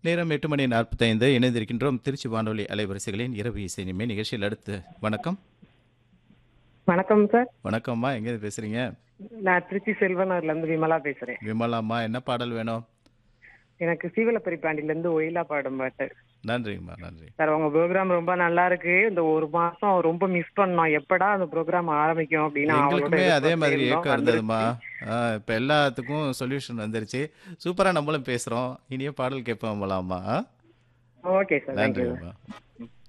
நேரம் எட்டு மணி நாற்பத்தைந்து இணைந்திருக்கின்றோம் திருச்சி வானொலி அலைவரிசைகளின் இரவு இசை நிமை நிகழ்ச்சியில் அடுத்து வணக்கம் வணக்கம் சார் வணக்கம்மா எங்கே பேசுறீங்க நான் திருச்சி செல்வனூர்ல இருந்து விமலா பேசுறேன் விமலாம்மா என்ன பாடல் வேணும் எனக்கு சீவலப்பரி பாண்டியில இருந்து ஒயிலா பாடும் பாட்டு நன்றிங்கம்மா நன்றி சார் உங்க ப்ரோக்ராம் ரொம்ப நல்லா இருக்கு இந்த ஒரு மாசம் ரொம்ப மிஸ் பண்ணோம் எப்படா அந்த ப்ரோக்ராம் ஆரம்பிக்கும் அப்படின்னு அவளோட எங்களுக்குமே அதே மாதிரி எதிர்பார்த்து ஏக்கம் இருந்தோம். இருந்ததுமா ஆ, இப்ப எல்லாத்துக்கும் சொல்யூஷன் வந்துருச்சு சூப்பரா நம்மளும் பேசுறோம் இனிய பாடல் கேட்போம் போலாமா ஓகே சார் தேங்க்யூ நன்றிங்கம்மா